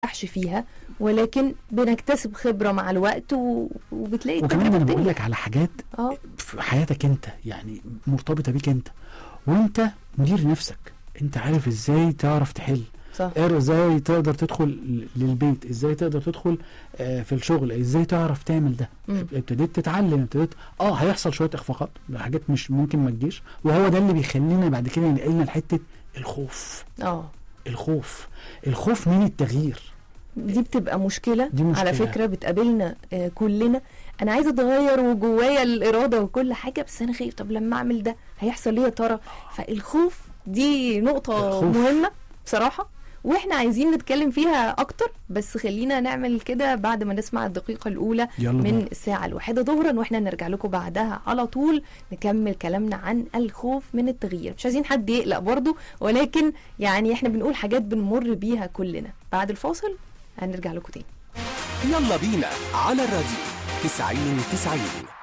بننجحش فيها ولكن بنكتسب خبره مع الوقت و... وبتلاقي وكمان التجربة انا بقول بتنجح. لك على حاجات اه في حياتك انت يعني مرتبطه بيك انت وانت مدير نفسك انت عارف ازاي تعرف تحل صح عارف ازاي تقدر تدخل ل- للبيت ازاي تقدر تدخل آه، في الشغل ازاي تعرف تعمل ده مم. ابتديت تتعلم ابتديت اه هيحصل شويه اخفاقات حاجات مش ممكن ما تجيش وهو ده اللي بيخلينا بعد كده ينقلنا لحته الخوف اه الخوف الخوف من التغيير دي بتبقى مشكلة, دي مشكلة. على فكرة بتقابلنا آه كلنا أنا عايزة أتغير وجوايا الإرادة وكل حاجة بس أنا خايف طب لما أعمل ده هيحصل إيه يا ترى فالخوف دي نقطة الخوف. مهمة بصراحة واحنا عايزين نتكلم فيها اكتر بس خلينا نعمل كده بعد ما نسمع الدقيقة الاولى يلا من بينا. الساعة الواحدة ظهرا واحنا نرجع لكم بعدها على طول نكمل كلامنا عن الخوف من التغيير مش عايزين حد يقلق برضو ولكن يعني احنا بنقول حاجات بنمر بيها كلنا بعد الفاصل هنرجع لكم تاني يلا بينا على الراديو 90 90